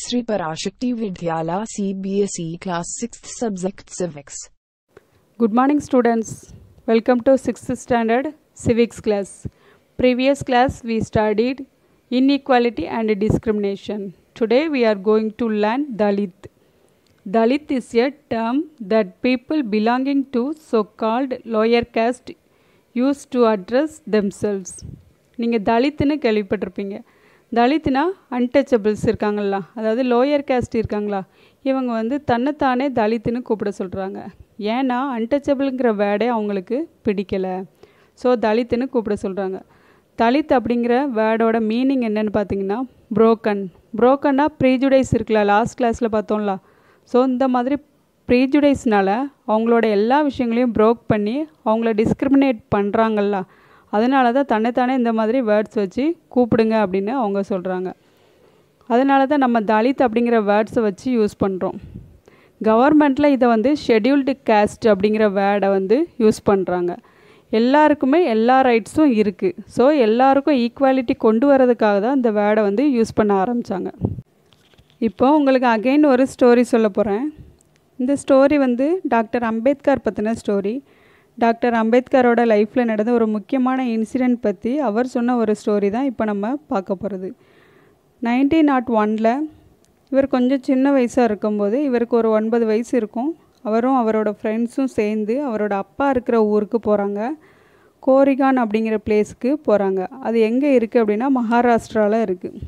Sri Parashakti Vidyala CBSE Class 6th Subject Civics. Good morning, students. Welcome to 6th standard civics class. Previous class we studied inequality and discrimination. Today we are going to learn Dalit. Dalit is a term that people belonging to so called lower caste use to address themselves. நீங்கள் தலித்துன்னு கேள்விப்பட்டிருப்பீங்க தலித்துனா untouchables இருக்காங்களா அதாவது lower caste இருக்காங்களா இவங்க வந்து தன்னைத்தானே தலித்துன்னு கூப்பிட சொல்கிறாங்க ஏன்னா அன்டச்சபிள்ங்கிற வேர்டே அவங்களுக்கு பிடிக்கலை ஸோ தலித்துன்னு கூப்பிட சொல்கிறாங்க தலித் அப்படிங்கிற வேர்டோட மீனிங் என்னன்னு பார்த்தீங்கன்னா புரோக்கன் புரோக்கன்னா ப்ரீஜுடைஸ் இருக்குல்ல லாஸ்ட் கிளாஸில் பார்த்தோம்ல ஸோ இந்த மாதிரி ப்ரீஜுடைஸ்னால அவங்களோட எல்லா விஷயங்களையும் ப்ரோக் பண்ணி அவங்கள டிஸ்கிரிமினேட் பண்ணுறாங்கல்ல அதனால தான் தன்னைத்தானே இந்த மாதிரி வேர்ட்ஸ் வச்சு கூப்பிடுங்க அப்படின்னு அவங்க சொல்கிறாங்க அதனால தான் நம்ம தலித் அப்படிங்கிற வேர்ட்ஸை வச்சு யூஸ் பண்ணுறோம் கவர்மெண்ட்டில் இதை வந்து ஷெட்யூல்டு கேஸ்ட் அப்படிங்கிற வேர்டை வந்து யூஸ் பண்ணுறாங்க எல்லாருக்குமே எல்லா ரைட்ஸும் இருக்குது ஸோ எல்லாருக்கும் ஈக்குவாலிட்டி கொண்டு வரதுக்காக தான் இந்த வேர்டை வந்து யூஸ் பண்ண ஆரம்பித்தாங்க இப்போ உங்களுக்கு அகெயின் ஒரு ஸ்டோரி சொல்ல போகிறேன் இந்த ஸ்டோரி வந்து டாக்டர் அம்பேத்கர் பற்றின ஸ்டோரி டாக்டர் அம்பேத்கரோட லைஃப்பில் நடந்த ஒரு முக்கியமான இன்சிடெண்ட் பற்றி அவர் சொன்ன ஒரு ஸ்டோரி தான் இப்போ நம்ம பார்க்க போகிறது நைன்டீன் நாட் ஒனில் இவர் கொஞ்சம் சின்ன வயசாக இருக்கும்போது இவருக்கு ஒரு ஒன்பது வயசு இருக்கும் அவரும் அவரோட ஃப்ரெண்ட்ஸும் சேர்ந்து அவரோட அப்பா இருக்கிற ஊருக்கு போகிறாங்க கோரிகான் அப்படிங்கிற பிளேஸ்க்கு போகிறாங்க அது எங்கே இருக்குது அப்படின்னா மகாராஷ்டிராவில் இருக்குது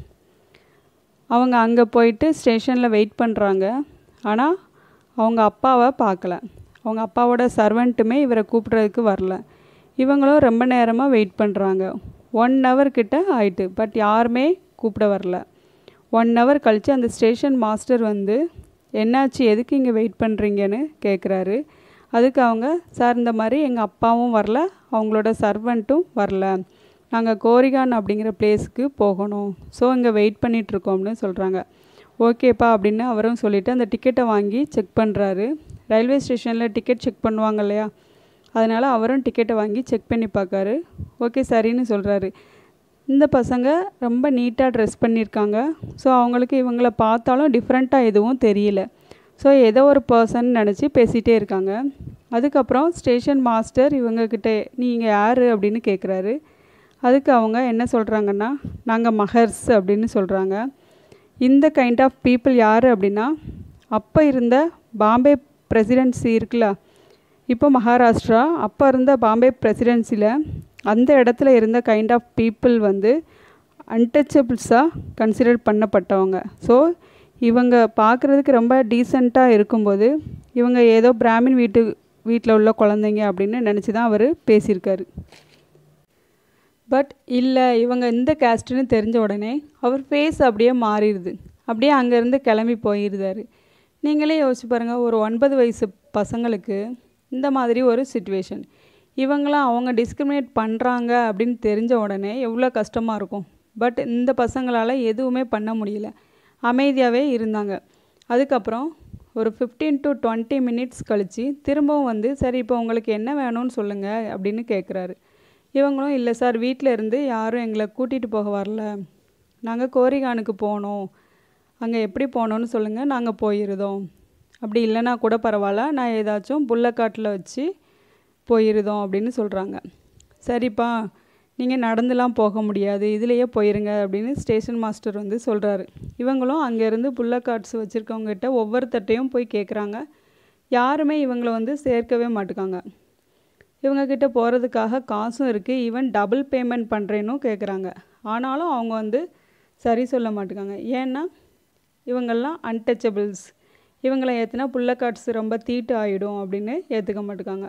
அவங்க அங்கே போயிட்டு ஸ்டேஷனில் வெயிட் பண்ணுறாங்க ஆனால் அவங்க அப்பாவை பார்க்கல அவங்க அப்பாவோட சர்வெண்ட்டுமே இவரை கூப்பிட்றதுக்கு வரல இவங்களும் ரொம்ப நேரமாக வெயிட் பண்ணுறாங்க ஒன் ஹவர் கிட்ட ஆயிட்டு பட் யாருமே கூப்பிட வரல ஒன் ஹவர் கழித்து அந்த ஸ்டேஷன் மாஸ்டர் வந்து என்னாச்சு எதுக்கு இங்கே வெயிட் பண்ணுறீங்கன்னு கேட்குறாரு அதுக்கு அவங்க சார் இந்த மாதிரி எங்கள் அப்பாவும் வரல அவங்களோட சர்வெண்ட்டும் வரல நாங்கள் கோரிகான் அப்படிங்கிற பிளேஸ்க்கு போகணும் ஸோ இங்கே வெயிட் பண்ணிகிட்ருக்கோம்னு சொல்கிறாங்க ஓகேப்பா அப்படின்னு அவரும் சொல்லிவிட்டு அந்த டிக்கெட்டை வாங்கி செக் பண்ணுறாரு ரயில்வே ஸ்டேஷனில் டிக்கெட் செக் பண்ணுவாங்க இல்லையா அதனால் அவரும் டிக்கெட்டை வாங்கி செக் பண்ணி பார்க்காரு ஓகே சரின்னு சொல்கிறாரு இந்த பசங்க ரொம்ப நீட்டாக ட்ரெஸ் பண்ணியிருக்காங்க ஸோ அவங்களுக்கு இவங்கள பார்த்தாலும் டிஃப்ரெண்ட்டாக எதுவும் தெரியல ஸோ ஏதோ ஒரு பர்சன் நினச்சி பேசிகிட்டே இருக்காங்க அதுக்கப்புறம் ஸ்டேஷன் மாஸ்டர் இவங்கக்கிட்ட நீங்கள் யார் அப்படின்னு கேட்குறாரு அதுக்கு அவங்க என்ன சொல்கிறாங்கன்னா நாங்கள் மஹர்ஸ் அப்படின்னு சொல்கிறாங்க இந்த கைண்ட் ஆஃப் பீப்புள் யார் அப்படின்னா அப்போ இருந்த பாம்பே பிரசிடென்சி இருக்குல்ல இப்போ மகாராஷ்டிரா அப்போ இருந்த பாம்பே பிரசிடென்சியில் அந்த இடத்துல இருந்த கைண்ட் ஆஃப் பீப்புள் வந்து அன்டச்சபிள்ஸாக கன்சிடர் பண்ணப்பட்டவங்க ஸோ இவங்க பார்க்குறதுக்கு ரொம்ப டீசெண்டாக இருக்கும்போது இவங்க ஏதோ பிராமின் வீட்டு வீட்டில் உள்ள குழந்தைங்க அப்படின்னு நினச்சி தான் அவர் பேசியிருக்காரு பட் இல்லை இவங்க இந்த கேஸ்ட்டுன்னு தெரிஞ்ச உடனே அவர் ஃபேஸ் அப்படியே மாறிடுது அப்படியே அங்கேருந்து கிளம்பி போயிருந்தார் நீங்களே யோசிச்சு பாருங்கள் ஒரு ஒன்பது வயசு பசங்களுக்கு இந்த மாதிரி ஒரு சுச்சுவேஷன் இவங்களாம் அவங்க டிஸ்கிரிமினேட் பண்ணுறாங்க அப்படின்னு தெரிஞ்ச உடனே எவ்வளோ கஷ்டமாக இருக்கும் பட் இந்த பசங்களால் எதுவுமே பண்ண முடியல அமைதியாகவே இருந்தாங்க அதுக்கப்புறம் ஒரு ஃபிஃப்டீன் டு டுவெண்ட்டி மினிட்ஸ் கழித்து திரும்பவும் வந்து சரி இப்போ உங்களுக்கு என்ன வேணும்னு சொல்லுங்கள் அப்படின்னு கேட்குறாரு இவங்களும் இல்லை சார் வீட்டில் இருந்து யாரும் எங்களை கூட்டிகிட்டு போக வரல நாங்கள் கோரிகானுக்கு போனோம் அங்கே எப்படி போனோன்னு சொல்லுங்கள் நாங்கள் போயிருந்தோம் அப்படி இல்லைன்னா கூட பரவாயில்ல நான் ஏதாச்சும் புல்லக்காட்டில் வச்சு போயிருந்தோம் அப்படின்னு சொல்கிறாங்க சரிப்பா நீங்கள் நடந்துலாம் போக முடியாது இதுலேயே போயிருங்க அப்படின்னு ஸ்டேஷன் மாஸ்டர் வந்து சொல்கிறாரு இவங்களும் அங்கேருந்து புல்லக்காட்ஸ் வச்சுருக்கவங்ககிட்ட ஒவ்வொருத்தட்டையும் போய் கேட்குறாங்க யாருமே இவங்களை வந்து சேர்க்கவே மாட்டுக்காங்க இவங்கக்கிட்ட போகிறதுக்காக காசும் இருக்குது ஈவன் டபுள் பேமெண்ட் பண்ணுறேன்னும் கேட்குறாங்க ஆனாலும் அவங்க வந்து சரி சொல்ல மாட்டுக்காங்க ஏன்னா இவங்கெல்லாம் அன்டச்சபிள்ஸ் இவங்களை ஏற்றுனா புல்லக்காட்ஸ் ரொம்ப தீட்டு ஆகிடும் அப்படின்னு ஏற்றுக்க மாட்டுக்காங்க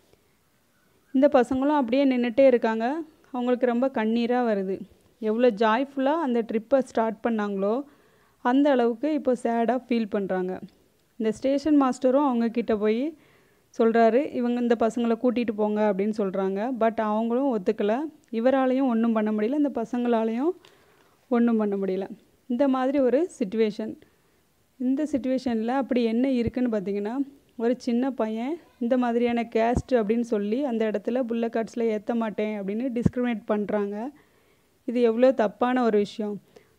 இந்த பசங்களும் அப்படியே நின்றுட்டே இருக்காங்க அவங்களுக்கு ரொம்ப கண்ணீராக வருது எவ்வளோ ஜாய்ஃபுல்லாக அந்த ட்ரிப்பை ஸ்டார்ட் பண்ணாங்களோ அந்த அளவுக்கு இப்போ சேடாக ஃபீல் பண்ணுறாங்க இந்த ஸ்டேஷன் மாஸ்டரும் அவங்கக்கிட்ட போய் சொல்கிறாரு இவங்க இந்த பசங்களை கூட்டிகிட்டு போங்க அப்படின்னு சொல்கிறாங்க பட் அவங்களும் ஒத்துக்கலை இவராலையும் ஒன்றும் பண்ண முடியல இந்த பசங்களாலையும் ஒன்றும் பண்ண முடியல இந்த மாதிரி ஒரு சுச்சுவேஷன் இந்த சுச்சுவேஷனில் அப்படி என்ன இருக்குதுன்னு பார்த்தீங்கன்னா ஒரு சின்ன பையன் இந்த மாதிரியான கேஸ்ட் அப்படின்னு சொல்லி அந்த இடத்துல புல்லக்காட்ஸில் ஏற்ற மாட்டேன் அப்படின்னு டிஸ்கிரிமினேட் பண்ணுறாங்க இது எவ்வளோ தப்பான ஒரு விஷயம்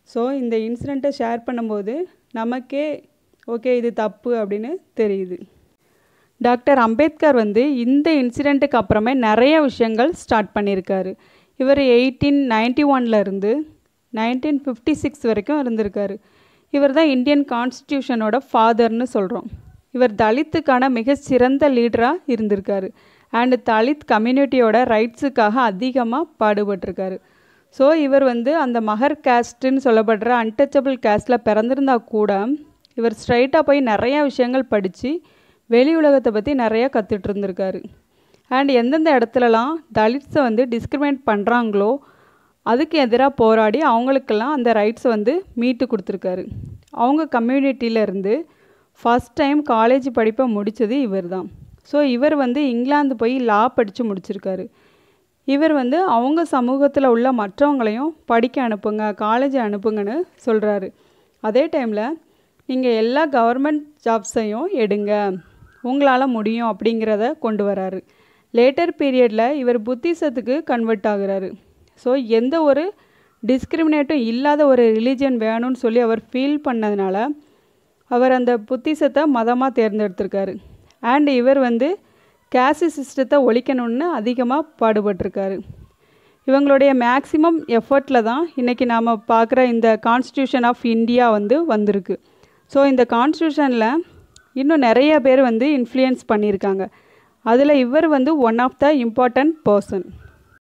ஸோ இந்த இன்சிடெண்ட்டை ஷேர் பண்ணும்போது நமக்கே ஓகே இது தப்பு அப்படின்னு தெரியுது டாக்டர் அம்பேத்கர் வந்து இந்த இன்சிடெண்ட்டுக்கு அப்புறமே நிறைய விஷயங்கள் ஸ்டார்ட் பண்ணியிருக்காரு இவர் எயிட்டீன் நைன்டி இருந்து நைன்டீன் ஃபிஃப்டி சிக்ஸ் வரைக்கும் இருந்திருக்காரு இவர் தான் இந்தியன் கான்ஸ்டியூஷனோட ஃபாதர்னு சொல்கிறோம் இவர் தலித்துக்கான மிகச்சிறந்த லீடராக இருந்திருக்காரு அண்டு தலித் கம்யூனிட்டியோட ரைட்ஸுக்காக அதிகமாக பாடுபட்டிருக்காரு ஸோ இவர் வந்து அந்த மகர் கேஸ்ட்டுன்னு சொல்லப்படுற அன்டச்சபிள் கேஸ்டில் பிறந்திருந்தா கூட இவர் ஸ்ட்ரைட்டாக போய் நிறைய விஷயங்கள் படித்து வெளி உலகத்தை பற்றி நிறையா கற்றுட்டு இருந்திருக்காரு அண்ட் எந்தெந்த இடத்துலலாம் தலித்ஸை வந்து டிஸ்கிரிமினேட் பண்ணுறாங்களோ அதுக்கு எதிராக போராடி அவங்களுக்கெல்லாம் அந்த ரைட்ஸை வந்து மீட்டு கொடுத்துருக்காரு அவங்க கம்யூனிட்டியிலேருந்து ஃபஸ்ட் டைம் காலேஜ் படிப்பை முடித்தது இவர் தான் ஸோ இவர் வந்து இங்கிலாந்து போய் லா படித்து முடிச்சிருக்காரு இவர் வந்து அவங்க சமூகத்தில் உள்ள மற்றவங்களையும் படிக்க அனுப்புங்க காலேஜ் அனுப்புங்கன்னு சொல்கிறாரு அதே டைமில் நீங்கள் எல்லா கவர்மெண்ட் ஜாப்ஸையும் எடுங்க உங்களால் முடியும் அப்படிங்கிறத கொண்டு வராரு லேட்டர் பீரியடில் இவர் புத்திசத்துக்கு கன்வெர்ட் ஆகுறாரு ஸோ எந்த ஒரு டிஸ்கிரிமினேட்டும் இல்லாத ஒரு ரிலீஜன் வேணும்னு சொல்லி அவர் ஃபீல் பண்ணதுனால அவர் அந்த புத்திசத்தை மதமாக தேர்ந்தெடுத்திருக்காரு அண்ட் இவர் வந்து கேசி சிஸ்டத்தை ஒழிக்கணும்னு அதிகமாக பாடுபட்டிருக்காரு இவங்களுடைய மேக்ஸிமம் எஃபர்ட்டில் தான் இன்றைக்கி நாம் பார்க்குற இந்த கான்ஸ்டியூஷன் ஆஃப் இந்தியா வந்து வந்திருக்கு ஸோ இந்த கான்ஸ்டியூஷனில் இன்னும் நிறைய பேர் வந்து இன்ஃப்ளூயன்ஸ் பண்ணியிருக்காங்க அதில் இவர் வந்து one of the important person